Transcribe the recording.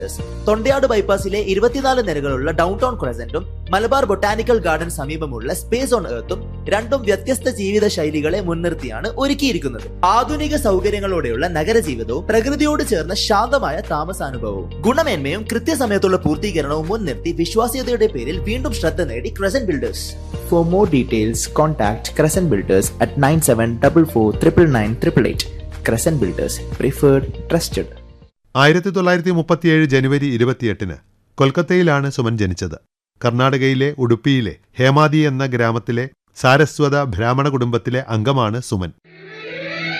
തൊണ്ടയാട് ബൈപ്പാസിലെ ഇരുപത്തിനാല് നിരകളുള്ള ഡൗൺ ടൗൺ ക്രസന്റും മലബാർ ബൊട്ടാനിക്കൽ ഗാർഡൻ സമീപമുള്ള സ്പേസ് ഓൺ എർത്തും രണ്ടും വ്യത്യസ്ത ജീവിത ശൈലികളെ മുൻനിർത്തിയാണ് ഒരുക്കിയിരിക്കുന്നത് ആധുനിക സൗകര്യങ്ങളോടെയുള്ള നഗരജീവിതവും പ്രകൃതിയോട് ചേർന്ന ശാന്തമായ താമസാനുഭവവും ഗുണമേന്മയും കൃത്യസമയത്തുള്ള പൂർത്തീകരണവും മുൻനിർത്തി വിശ്വാസ്യതയുടെ പേരിൽ വീണ്ടും ശ്രദ്ധ നേടി crescent builders For more details, contact Crescent Builders at 9744 Crescent Builders, preferred, trusted. ആയിരത്തി തൊള്ളായിരത്തി മുപ്പത്തിയേഴ് ജനുവരി ഇരുപത്തിയെട്ടിന് കൊൽക്കത്തയിലാണ് സുമൻ ജനിച്ചത് കർണാടകയിലെ ഉടുപ്പിയിലെ ഹേമാദി എന്ന ഗ്രാമത്തിലെ സാരസ്വത ബ്രാഹ്മണ കുടുംബത്തിലെ അംഗമാണ് സുമൻ